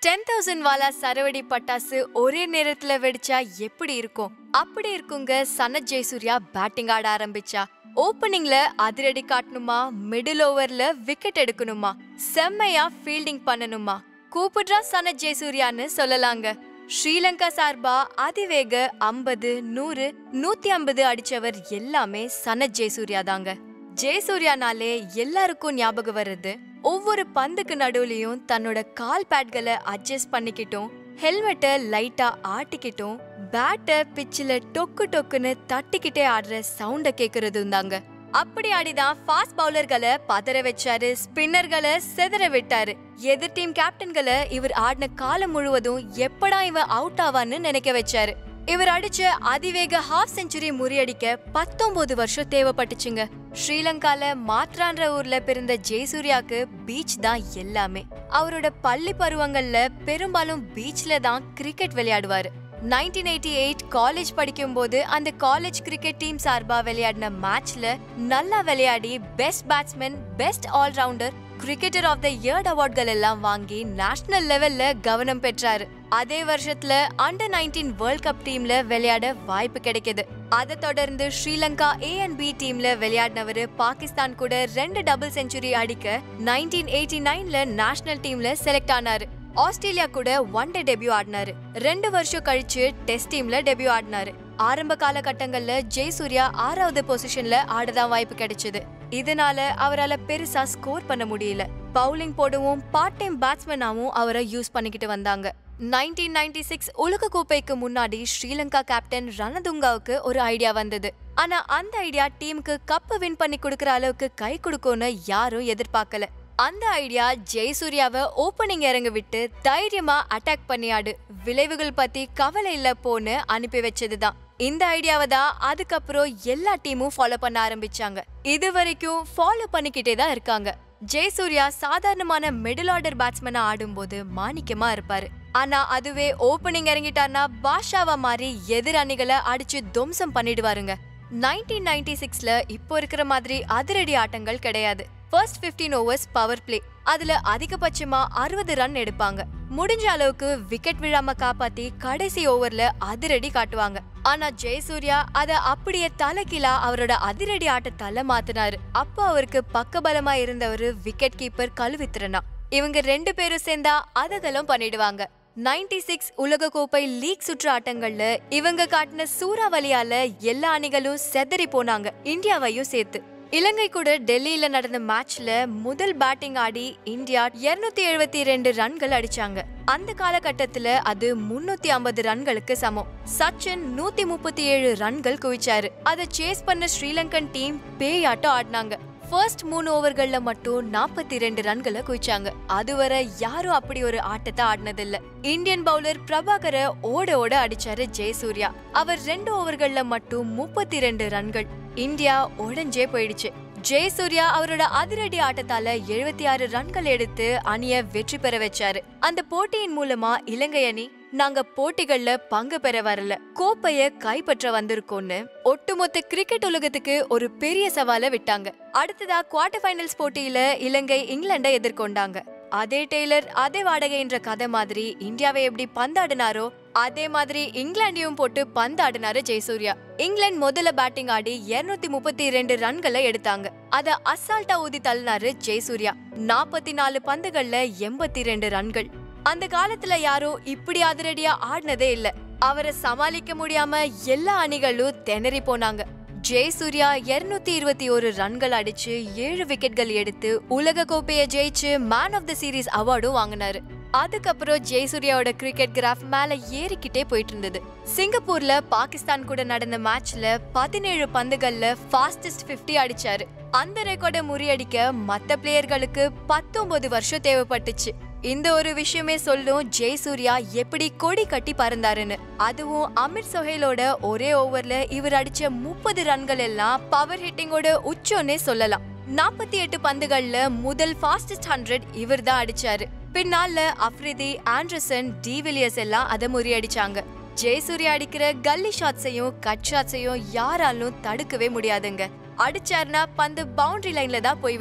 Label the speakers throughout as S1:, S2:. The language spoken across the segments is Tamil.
S1: டென் தௌசண்ட் வாலா சரவடி பட்டாசு ஒரே நேரத்துல வெடிச்சா எப்படி இருக்கும் அப்படி இருக்குங்க சனத் ஜெயசூர்யா பேட்டிங் ஆட ஆரம்பிச்சா ஓப்பனிங்ல அதிரடி காட்டணுமா மிடில் ஓவர்ல விக்கெட் எடுக்கணுமா செம்மையா ஃபீல்டிங் பண்ணணுமா கூப்பிடுறா சனத் ஜெயசூர்யான்னு சொல்லலாங்க ஸ்ரீலங்கா சார்பா அதிவேக ஐம்பது நூறு நூத்தி ஐம்பது அடிச்சவர் எல்லாமே சனத் ஜெயசூர்யா தாங்க ஜெயசூர்யானாலே எல்லாருக்கும் ஞாபகம் வர்றது ஒவ்வொரு பந்துக்கு நடுவுலயும் தன்னோட கால் பேட்களை அட்ஜஸ்ட் பண்ணிக்கிட்டும் ஹெல்மெட்டை லைட்டா ஆட்டிக்கிட்டும் பேட்டை பிச்சில் டொக்கு டொக்குன்னு தட்டிக்கிட்டே ஆடுற சவுண்ட கேக்குறதும் தாங்க அப்படி ஆடிதான் ஃபாஸ்ட் பவுலர்களை பதற வச்சாரு ஸ்பின்னர்களை செதற விட்டாரு எதிர் டீம் கேப்டன்களை இவர் ஆடின காலம் முழுவதும் எப்படா இவன் அவுட் ஆவான்னு நினைக்க வச்சாரு இவர் அடிச்ச அதிவேக ஹாஃப் செஞ்சுரி முறியடிக்க பத்தொன்பது வருஷம் தேவைப்பட்டுச்சுங்க ஸ்ரீலங்கால மாத்ரான்ற ஊர்ல பிறந்த ஜெயசூர்யாக்கு பீச் தான் எல்லாமே அவரோட பள்ளி பருவங்கள்ல பெரும்பாலும் பீச்ல தான் கிரிக்கெட் விளையாடுவாரு நைன்டீன் எயிட்டி எயிட் காலேஜ் படிக்கும்போது அந்த காலேஜ் கிரிக்கெட் டீம் சார்பா விளையாடின மேட்ச்ல நல்லா விளையாடி best batsman best allrounder cricketer of the year அவார்ட்கள் எல்லாம் வாங்கி நேஷனல் லெவல்ல கவனம் பெற்றாரு அதே வருஷத்துல அண்டர் நைன்டீன் வேர்ல்ட் கப் டீம்ல விளையாட வாய்ப்பு கிடைக்குது அதை தொடர்ந்து ஸ்ரீலங்கா ஏ அண்ட் பி டீம்ல விளையாடினவரு பாகிஸ்தான் கூட ரெண்டு டபுள் செஞ்சுரி அடிக்க நைன்டீன் எயிட்டி நைன்ல நேஷனல் டீம்ல செலக்ட் ஆனாரு ஆஸ்திரேலியா கூட ஒன் டே டெபியூ ஆடினாரு ரெண்டு வருஷம் கழிச்சு டெஸ்ட் டீம்ல டெபியூ ஆடினாரு ஆரம்ப காலகட்டங்கள்ல ஜெயசூர்யா ஆறாவது பொசிஷன்ல ஆடதான் வாய்ப்பு கிடைச்சது இதனால அவரால பெருசா ஸ்கோர் பண்ண முடியல பவுலிங் போடவும் பார்ட் டைம் பேட்ஸ்மேனாவும் அவரை யூஸ் பண்ணிக்கிட்டு வந்தாங்க நைன்டீன் நைன்டி சிக்ஸ் உலக கோப்பைக்கு முன்னாடி ஸ்ரீலங்கா கேப்டன் ரணதுங்காவுக்கு ஒரு ஐடியா வந்தது ஆனா அந்த ஐடியா டீமுக்கு கப்பு வின் பண்ணி கொடுக்கற அளவுக்கு கை கொடுக்கும்னு யாரும் எதிர்பார்க்கல அந்த ஐடியா ஜெயசூர்யாவை ஓப்பனிங் இறங்க விட்டு தைரியமா அட்டாக் பண்ணி ஆடு விளைவுகள் பத்தி கவலை இல்ல போன்னு அனுப்பி வச்சதுதான் இந்த ஐடியாவை தான் அதுக்கப்புறம் எல்லா டீமும் ஃபாலோ பண்ண ஆரம்பிச்சாங்க இது வரைக்கும் ஃபாலோ பண்ணிக்கிட்டே தான் இருக்காங்க ஜெயசூர்யா சாதாரணமான மிடில் ஆர்டர் பேட்ஸ்மேனா ஆடும்போது மாணிக்கமா இருப்பாரு ஆனா அதுவே ஓப்பனிங் இறங்கிட்டார்னா பாஷாவா மாறி எதிர் அணிகளை அடிச்சு துவம்சம் பண்ணிடுவாருங்க நைன்டீன் நைன்டி சிக்ஸ்ல இப்போ இருக்கிற மாதிரி அதிரடி ஆட்டங்கள் கிடையாது ஃபர்ஸ்ட் 15 ஓவர்ஸ் பவர் பிளே அதுல அதிகபட்சமா அறுபது ரன் எடுப்பாங்க முடிஞ்ச அளவுக்கு விக்கெட் விழாம காப்பாத்தி கடைசி ஓவர்ல அதிரடி காட்டுவாங்க ஆனா ஜெயசூர்யா அத அப்படியே தலைகீழா அவரோட அதிரடி ஆட்டத்தால மாத்தினாரு அப்போ அவருக்கு பக்கபலமா இருந்தவரு விக்கெட் கீப்பர் கழுவித்திரனா இவங்க ரெண்டு பேரும் சேர்ந்தா அததெல்லாம் பண்ணிடுவாங்க 96 சிக்ஸ் உலகக்கோப்பை லீக் சுற்று ஆட்டங்கள்ல இவங்க காட்டின சூறாவளியால எல்லா அணிகளும் செதறி போனாங்க இந்தியாவையும் சேர்த்து இலங்கை கூட டெல்லியில நடந்த மேட்ச்ல முதல் பேட்டிங் ஆடி இந்தியா 272 எழுபத்தி ரெண்டு ரன்கள் அடிச்சாங்க அந்த காலகட்டத்துல அது முன்னூத்தி ஐம்பது ரன்களுக்கு சமம் சச்சின் நூத்தி முப்பத்தி ஏழு ரன்கள் குவிச்சாரு அதை சேஸ் பண்ண ஸ்ரீலங்கன் டீம் பேயாட்டம் ஆடினாங்க ஃபர்ஸ்ட் மூணு ஓவர்கள்ல மட்டும் நாற்பத்தி ரெண்டு ரன்களை குவிச்சாங்க அதுவரை யாரும் அப்படி ஒரு ஆட்டத்தை ஆடினதில்ல இந்தியன் பவுலர் பிரபாகரை ஓட ஓட அடிச்சாரு ஜெயசூர்யா அவர் ரெண்டு ஓவர்கள்ல மட்டும் முப்பத்தி ரெண்டு ரன்கள் இந்தியா உடஞ்சே போயிடுச்சு ஜெயசூர்யா அவரோட அதிரடி ஆட்டத்தால எழுபத்தி ஆறு ரன்கள் எடுத்து அணிய வெற்றி பெற வச்சாரு அந்த போட்டியின் மூலமா இலங்கை அணி நாங்க போட்டிகள்ல பங்கு பெற வரல கோப்பைய கைப்பற்ற வந்திருக்கோம்னு ஒட்டுமொத்த கிரிக்கெட் உலகத்துக்கு ஒரு பெரிய சவாலை விட்டாங்க அடுத்ததா குவார்டர் ஃபைனல்ஸ் போட்டியில இலங்கை இங்கிலாண்டை எதிர்கொண்டாங்க அதே டெய்லர் அதே வாடகைன்ற கதை மாதிரி இந்தியாவை எப்படி பந்தாடினாரோ அதே மாதிரி இங்கிலாந்தையும் போட்டு பந்தாடினாரு ஜெயசூர்யா இங்கிலாந்து முதல்ல பேட்டிங் ஆடி 232 முப்பத்தி ரெண்டு ரன்களை எடுத்தாங்க அத அசால்ட்டா ஊதி தள்ளினாரு ஜெயசூர்யா நாற்பத்தி நாலு பந்துகள்ல எண்பத்தி ரெண்டு ரன்கள் அந்த காலத்துல யாரும் இப்படி அதிரடியா ஆடினதே இல்ல அவரை சமாளிக்க முடியாம எல்லா அணிகளும் திணறி போனாங்க ஜெயசூர்யா 221 இருபத்தி ஒரு ரன்கள் அடிச்சு ஏழு விக்கெட்கள் எடுத்து உலக கோப்பையை ஜெயிச்சு மேன் ஆஃப் த சீரீஸ் அவார்டும் வாங்கினாரு அதுக்கப்புறம் ஜெயசூர்யாவோட கிரிக்கெட் கிராஃப் மேல ஏறிக்கிட்டே போயிட்டு இருந்தது சிங்கப்பூர்ல பாகிஸ்தான் கூட நடந்த மேட்ச்ல பதினேழு பந்துகள்ல ஃபாஸ்டஸ்ட் 50 அடிச்சாரு அந்த ரெக்கார்டை முறியடிக்க மத்த பிளேயர்களுக்கு பத்தொன்பது வருஷம் தேவைப்பட்டுச்சு இந்த ஒரு விஷயமே சொல்லும் ஜெயசூர்யா எப்படி கொடி கட்டி பறந்தாருன்னு அதுவும் அமிர் சொஹேலோட ஒரே ஓவர்ல இவர் அடிச்ச முப்பது ரன்கள் எல்லாம் பவர் ஹிட்டிங்கோட உச்சோன்னே சொல்லலாம் நாற்பத்தி எட்டு பந்துகள்ல முதல் ஃபாஸ்டஸ்ட் ஹண்ட்ரட் இவர் தான் அடிச்சாரு பின்னால அஃப்ரிதி ஆண்டர்சன் டிவிலியர்ஸ் எல்லாம் அதை முறியடிச்சாங்க ஜெயசூர்யா அடிக்கிற கல்லி ஷாட்ஸையும் கட் ஷாட்ஸையும் யாராலும் தடுக்கவே முடியாதுங்க அடிச்சாருன்னா பந்து பவுண்டரி லைன்ல தான் போய் விழும்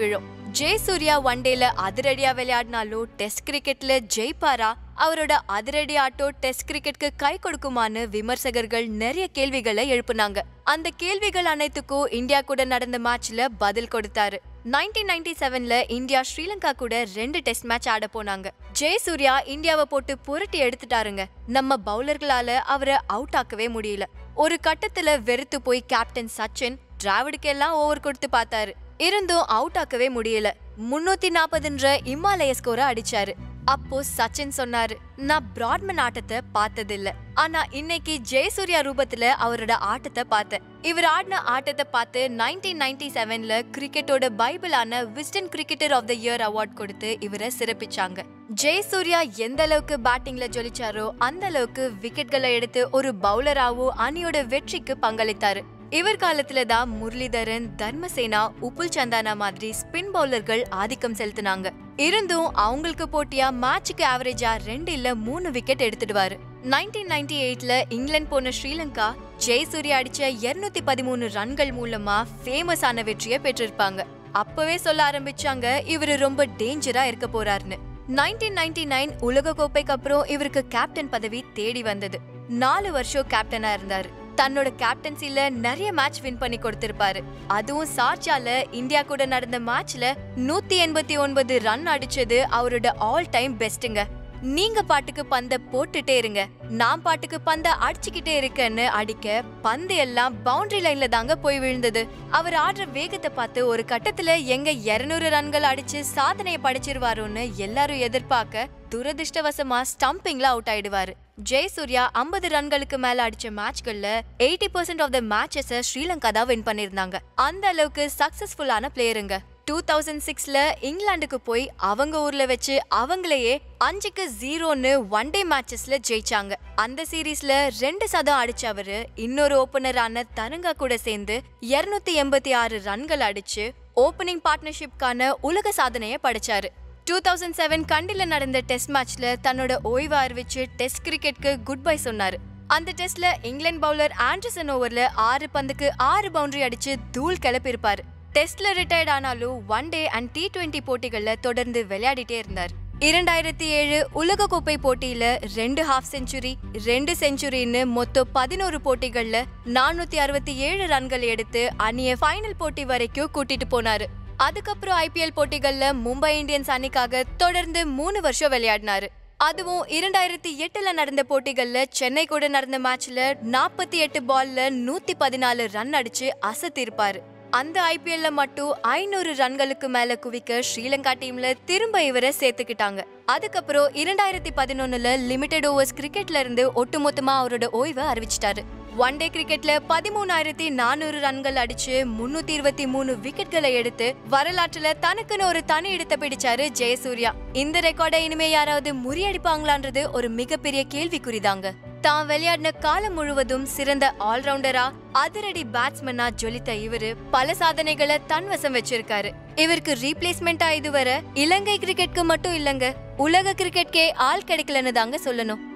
S1: ஜெயசூர்யா ஒன் டேல அதிரடியா விளையாடினாலும் டெஸ்ட் கிரிக்கெட்ல ஜெயிப்பாரா அவரோட அதிரடி ஆட்டோ டெஸ்ட் கிரிக்கெட்க்கு கை கொடுக்குமான்னு விமர்சகர்கள் நிறைய கேள்விகளை எழுப்புனாங்க அந்த கேள்விகள் அனைத்துக்கும் இந்தியா கூட நடந்த மேட்ச்ல பதில் கொடுத்தாரு நைன்டீன் நைன்டி செவன்ல இந்தியா ஸ்ரீலங்கா கூட ரெண்டு டெஸ்ட் மேட்ச் ஆட போனாங்க ஜெயசூர்யா இந்தியாவை போட்டு புரட்டி எடுத்துட்டாருங்க நம்ம பவுலர்களால அவரை அவுட் ஆக்கவே முடியல ஒரு கட்டத்துல வெறுத்து போய் கேப்டன் சச்சின் டிராவிடுக்கெல்லாம் ஓவர் கொடுத்து பார்த்தாரு இருந்தும் அவுட் ஆக்கவே முடியல முன்னூத்தி நாற்பதுன்ற இமாலய ஸ்கோரை அடிச்சாரு அப்போ சச்சின் சொன்னாரு நான் பிராட்மன் ஆட்டத்தை பார்த்ததில்ல ஆனா இன்னைக்கு ஜெயசூர்யா ரூபத்துல அவரோட ஆட்டத்தை பார்த்தேன் இவர் ஆடின ஆட்டத்தை பார்த்து நைன்டீன் நைன்டி செவன்ல கிரிக்கெட்டோட பைபிளான Wisden cricketer of the year award கொடுத்து இவரை சிறப்பிச்சாங்க ஜெயசூர்யா எந்த அளவுக்கு பேட்டிங்ல ஜொலிச்சாரோ அந்த அளவுக்கு விக்கெட்களை எடுத்து ஒரு பவுலராவோ அணியோட வெற்றிக்கு பங்களித்தாரு இவர் காலத்துல தான் முரளிதரன் தர்மசேனா உப்புல் சந்தானா மாதிரி ஸ்பின் பவுலர்கள் ஆதிக்கம் செலுத்தினாங்க இருந்தும் அவங்களுக்கு போட்டியா மேட்சுக்கு ஆவரேஜா ரெண்டு இல்ல மூணு விக்கெட் எடுத்துடுவாரு நைன்டீன் நைன்டி எயிட்ல இங்கிலாந்து போன ஸ்ரீலங்கா ஜெயசூர்யா அடிச்ச இருநூத்தி பதிமூணு ரன்கள் மூலமா ஃபேமஸ் ஆன வெற்றியை பெற்றிருப்பாங்க அப்பவே சொல்ல ஆரம்பிச்சாங்க இவரு ரொம்ப டேஞ்சரா இருக்க போறாருன்னு நைன்டீன் நைன்டி நைன் உலக கோப்பைக்கு அப்புறம் இவருக்கு கேப்டன் பதவி தேடி வந்தது நாலு வருஷம் கேப்டனா இருந்தாரு தன்னோட கேப்டன்சில நிறைய மேட்ச் வின் பண்ணி கொடுத்திருப்பாரு அதுவும் சார்ஜால இந்தியா கூட நடந்த மேட்ச்ல நூத்தி எண்பத்தி ஒன்பது ரன் அடிச்சது அவரோட ஆல் டைம் பெஸ்ட்டுங்க நீங்க பாட்டுக்கு பந்த போட்டுட்டே இருங்க நான் பாட்டுக்கு பந்த அடிச்சுக்கிட்டே இருக்கேன்னு அடிக்க பந்து எல்லாம் பவுண்டரி லைன்ல தாங்க போய் விழுந்தது அவர் ஆடுற வேகத்தை பார்த்து ஒரு கட்டத்துல எங்க 200 ரன்கள் அடிச்சு சாதனையை படைச்சிருவாரோன்னு எல்லாரும் எதிர்பார்க்க துரதிர்ஷ்டவசமா ஸ்டம்பிங்ல அவுட் ஆயிடுவாரு ஜெயசூர்யா 50 ரன்களுக்கு மேல அடிச்ச மேட்ச்கள்ல eighty percent of the matches Sri Lanka தான் வின் பண்ணிருந்தாங்க அந்த அளவுக்கு சக்சஸ்ஃபுல்லான பிளேயருங்க டூ தௌசண்ட் சிக்ஸ்ல இங்கிலாந்துக்கு போய் அவங்க ஊர்ல வச்சு அவங்களையே அஞ்சுக்கு ஜீரோன்னு ஒன் டே மேட்சஸ்ல ஜெயிச்சாங்க அந்த சீரீஸ்ல ரெண்டு சதம் அடிச்ச அவரு இன்னொரு ஓபனரான தரங்கா கூட சேர்ந்து 286 எண்பத்தி ஆறு ரன்கள் அடிச்சு ஓப்பனிங் பார்ட்னர்ஷிப்கான உலக சாதனையை படைச்சாரு டூ தௌசண்ட் செவன் கண்டில நடந்த டெஸ்ட் மேட்ச்ல தன்னோட ஓய்வு அறிவிச்சு டெஸ்ட் கிரிக்கெட்க்கு குட் பை சொன்னாரு அந்த டெஸ்ட்ல இங்கிலாந்து பவுலர் ஆண்டர்சன் ஓவர்ல ஆறு பந்துக்கு ஆறு பவுண்டரி அடிச்சு தூள் கிளப்பியிருப்பாரு டெஸ்ட்ல ரிட்டையர்ட் ஆனாலும் one day and T twenty போட்டிகள்ல தொடர்ந்து விளையாடிட்டே இருந்தார் இரண்டாயிரத்தி ஏழு உலக கோப்பை போட்டியில ரெண்டு ஹாஃப் செஞ்சுரி ரெண்டு செஞ்சுரின்னு மொத்தம் பதினோரு போட்டிகள்ல நானூத்தி அறுபத்தி ஏழு ரன்கள் எடுத்து அணிய ஃபைனல் போட்டி வரைக்கும் கூட்டிட்டு போனாரு அதுக்கப்புறம் ஐபிஎல் போட்டிகள்ல மும்பை இந்தியன்ஸ் அணிக்காக தொடர்ந்து மூணு வருஷம் விளையாடினாரு அதுவும் இரண்டாயிரத்தி எட்டுல நடந்த போட்டிகள்ல சென்னை கூட நடந்த மேட்ச்ல நாற்பத்தி எட்டு பால்ல நூத்தி பதினாலு ரன் அடிச்சு அசத்திருப்பாரு அந்த ஐபிஎல்ல மட்டும் ஐநூறு ரன்களுக்கு மேல குவிக்க ஸ்ரீலங்கா டீம்ல திரும்ப இவரை சேர்த்துக்கிட்டாங்க அதுக்கப்புறம் இரண்டாயிரத்தி பதினொன்னுல லிமிடெட் ஓவர்ஸ் கிரிக்கெட்ல இருந்து ஒட்டுமொத்தமா அவரோட ஓய்வை அறிவிச்சிட்டாரு ஒன் டே கிரிக்கெட்ல பதிமூணாயிரத்தி நானூறு ரன்கள் அடிச்சு முன்னூத்தி இருபத்தி மூணு விக்கெட்களை எடுத்து வரலாற்றுல தனக்குன்னு ஒரு தனி இடத்தை பிடிச்சாரு ஜெயசூர்யா இந்த ரெக்கார்டை இனிமே யாராவது முறியடிப்பாங்களான்றது ஒரு மிகப்பெரிய கேள்விக்குறிதாங்க தான் விளையாடின காலம் முழுவதும் சிறந்த ஆல்ரவுண்டரா அதிரடி பேட்ஸ்மேனா ஜொலித்த இவரு பல சாதனைகளை தன்வசம் வச்சிருக்காரு இவருக்கு ரீப்ளேஸ்மெண்டா இதுவரை இலங்கை கிரிக்கெட்க்கு மட்டும் இல்லங்க உலக கிரிக்கெட்கே ஆள் கிடைக்கலன்னு தாங்க சொல்லணும்